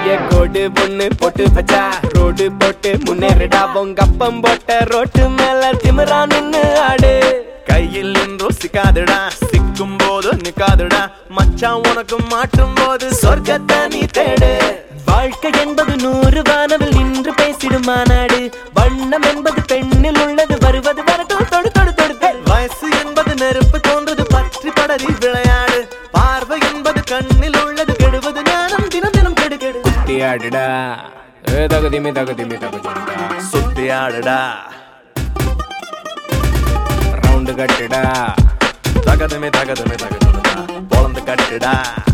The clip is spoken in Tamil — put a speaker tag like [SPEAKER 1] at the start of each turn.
[SPEAKER 1] கைய கோடு பொண்ணு போட்டு வச்சா ரோடு போட்டு முன்னேறிடா உங்க அப்பம் போட்ட ரோட்டு மேல திமிரா நின்னு ஆடு
[SPEAKER 2] கையில் நின்றும் சிக்காதுடா சிக்கும் போது நிக்காதுடா மச்சான் உனக்கு மாட்டும் போது சொர்க்கத்தை நீ தேடு
[SPEAKER 1] வாழ்க்கை என்பது நூறு வானவில் நின்று பேசிடும் மாநாடு வண்ணம் என்பது பெண்ணில் உள்ளது வருவது வரட்டும் தொடு தொடு தொடு
[SPEAKER 2] வயசு என்பது நெருப்பு போன்றது பற்றி படரி விளையாடு பார்வை என்பது கண்ணில் உள்ளது கெடுவது ஞானம் தினம் தினம் கெடு கெடு
[SPEAKER 1] குட்டி ஆடுடா ஏ தகுதிமி தகுதிமி தகுதிடா
[SPEAKER 2] சுத்தி ஆடுடா
[SPEAKER 1] ரவுண்டு கட்டுடா
[SPEAKER 2] தகதுமே தகதுமே தகதுடா பொழந்து கட்டுடா